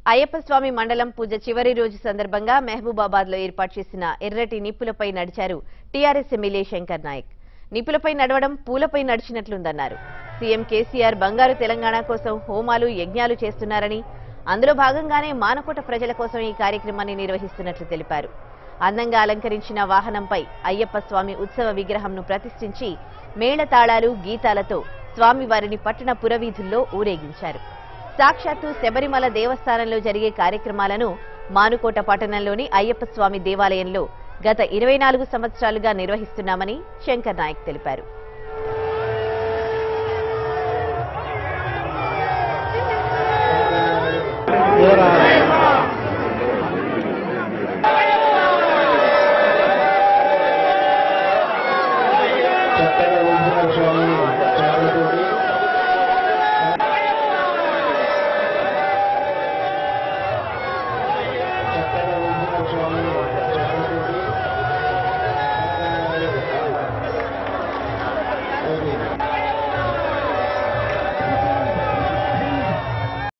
అయ్యప్ప స్వామి మండలం పూజ చివరి రోజు సందర్భంగా మహబూబాబాద్ లో ఏర్పాటు చేసిన ఎర్రటి నిప్పులపై నడిచారు టీఆర్ఎస్ ఎమ్మెల్యే శంకర్ నాయక్ నిప్పులపై నడవడం పూలపై నడిచినట్లుందన్నారు సీఎం కేసీఆర్ బంగారు తెలంగాణ కోసం హోమాలు యజ్ఞాలు చేస్తున్నారని అందులో భాగంగానే మానకోట ప్రజల కోసం ఈ కార్యక్రమాన్ని నిర్వహిస్తున్నట్లు తెలిపారు అందంగా అలంకరించిన వాహనంపై అయ్యప్ప స్వామి ఉత్సవ విగ్రహంను ప్రతిష్ఠించి మేళతాళాలు గీతాలతో స్వామివారిని పట్టణ పురవీధుల్లో ఊరేగించారు సాక్షాత్తు శబరిమల దేవస్థానంలో జరిగే కార్యక్రమాలను మానుకోట పట్టణంలోని అయ్యప్ప స్వామి దేవాలయంలో గత ఇరవై నాలుగు సంవత్సరాలుగా నిర్వహిస్తున్నామని శంకర్ నాయక్ తెలిపారు